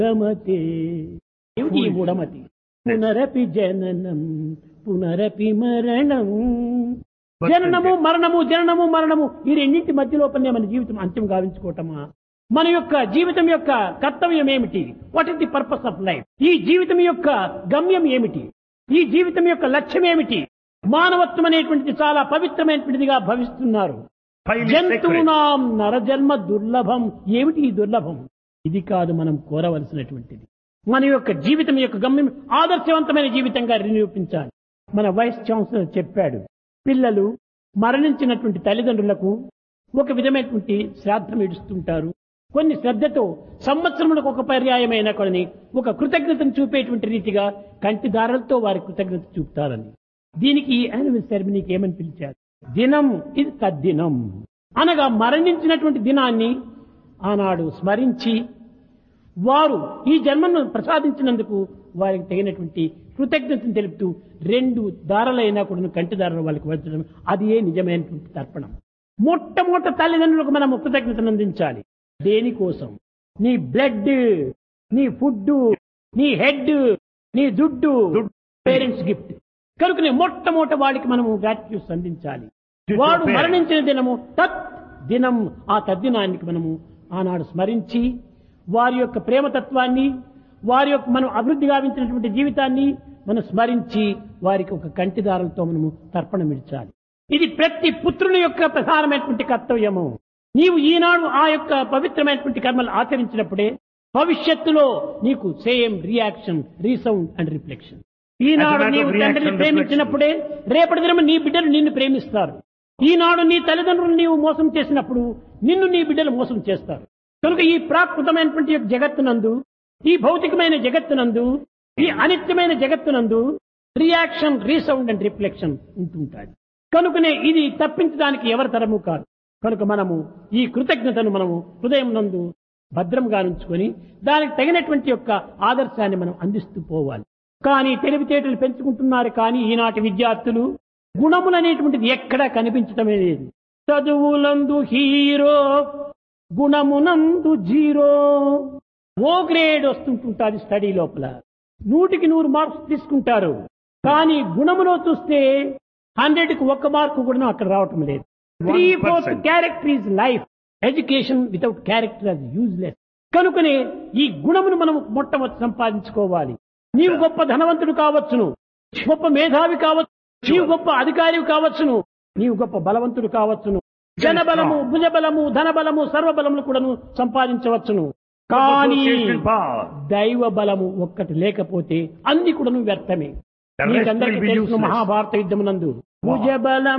మూఢమతే ఏమిటి ఈ మూఢమతి పునరపి జననం పునరపి మరణం జననము మరణము జననము మరణము ఈ రెండింటి మధ్యలోపలనే మన జీవితం అంత్యం గావించుకోవటమా మన యొక్క జీవితం యొక్క కర్తవ్యం ఏమిటి what is the purpose of life ఈ జీవితం యొక్క గమ్యం ఏమిటి ఈ జీవితం యొక్క లక్ష్యం ఏమిటి మానవత్వం అనేటువంటిది చాలా పవిత్రమైనటువంటిదిగా భవిస్తున్నారు Highly sacred. జంతువునాం నరజన్మ దుర్లభం ఏమిటి ఈ దుర్లభం ఇది కాదు మనం కోరవలసినటువంటిది మన యొక్క జీవితం యొక్క గమ్యం ఆదర్శవంతమైన జీవితంగా నిరూపించాలి మన వైస్ ఛాన్సలర్ చెప్పాడు పిల్లలు మరణించినటువంటి తల్లిదండ్రులకు ఒక విధమైనటువంటి శ్రాద్ధం ఇడుస్తుంటారు కొన్ని శ్రద్ధతో సంవత్సరములకు ఒక పర్యాయమైన కొన్ని ఒక కృతజ్ఞతను చూపేటువంటి రీతిగా కంటి దారాలతో వారి కృతజ్ఞత చూపుతారని దీనికి ఈ యానివల్ సెరమనీకి ఏమని పిలిచారు దినం ఇది తద్దినం అనగా మరణించినటువంటి దినాన్ని ఆనాడు స్మరించి వారు ఈ జన్మను ప్రసాదించినందుకు వారికి తగినటువంటి కృతజ్ఞతను తెలుపుతూ రెండు దారాలైనా కూడా కంటి దారాలు వాళ్ళకి వచ్చడం అది ఏ నిజమైనటువంటి తర్పణం మొట్టమొదట తల్లిదండ్రులకు మనం కృతజ్ఞతను అందించాలి దేనికోసం నీ బ్లడ్ నీ ఫుడ్ నీ హెడ్ నీ దుడ్డు దుడ్డు. పేరెంట్స్ గిఫ్ట్ కనుకనే మొట్టమొదట వాడికి మనము గ్రాటిట్యూడ్స్ అందించాలి To వాడు your మరణించిన దినము తత్ దినం ఆ తద్దినానికి మనము ఆనాడు స్మరించి వారి యొక్క ప్రేమతత్వాన్ని వారి యొక్క మనం అభివృద్ధి గావించినటువంటి జీవితాన్ని మనం స్మరించి వారికి ఒక కంటిదారంతో మనము తర్పణమిడ్చాలి ఇది ప్రతి పుత్రుని యొక్క ప్రధానమైనటువంటి కర్తవ్యము నీవు ఈనాడు ఆ యొక్క పవిత్రమైనటువంటి కర్మలు ఆచరించినప్పుడే భవిష్యత్తులో నీకు same reaction resound and reflection ఈనాడు As a matter నీవు of reaction, తండ్రిని ప్రేమించినప్పుడే రేపటి దినం నీ బిడ్డలు నిన్ను ప్రేమిస్తారు ఈనాడు నీ తల్లిదండ్రులు నీవు మోసం చేసినప్పుడు నిన్ను నీ బిడ్డలు మోసం చేస్తారు కనుక ఈ ప్రాకృతమైనటువంటి యొక్క జగత్తునందు ఈ భౌతికమైన జగత్తునందు ఈ అనిత్యమైన జగత్తునందు రియాక్షన్ రీసౌండ్ అండ్ రిఫ్లెక్షన్ ఉంటుంటాయి కనుకనే ఇది తప్పించడానికి ఎవరి తరము కాదు కనుక మనము ఈ కృతజ్ఞతను మనము హృదయం నందు భద్రంగా ఉంచుకొని దానికి తగినటువంటి యొక్క ఆదర్శాన్ని మనం అందిస్తూ పోవాలి కానీ తెలివితేటలు పెంచుకుంటున్నారు కానీ ఈనాటి విద్యార్థులు గుణములు అనేటువంటిది ఎక్కడా కనిపించటమే లేదు చదువులందు హీరో గుణమునందు జీరో ఓ గ్రేడ్ వస్తుంటుంటుంది స్టడీ లోపల నూటికి నూరు మార్క్స్ తీసుకుంటారు కానీ గుణములో చూస్తే హండ్రెడ్ కి ఒక్క మార్కు కూడా అక్కడ రావటం లేదు three fourth 1%. Character is life education without character అది యూజ్లెస్ కనుకనే ఈ గుణమును మనం మొట్టమొదటి సంపాదించుకోవాలి నీవు గొప్ప ధనవంతుడు కావచ్చును గొప్ప మేధావి కావచ్చు నీవు గొప్ప అధికారి కావచ్చును నీవు గొప్ప బలవంతుడు కావచ్చును జనబలము భుజబలము ధనబలము సర్వబలములు కూడాను సంపాదించవచ్చును కానీ Association power. దైవ బలము ఒక్కటి లేకపోతే అన్ని కూడాను వ్యర్థమే The rest మీకందరికీ will be తెలుసు useless. మహాభారత యుద్ధమునందు భుజబలం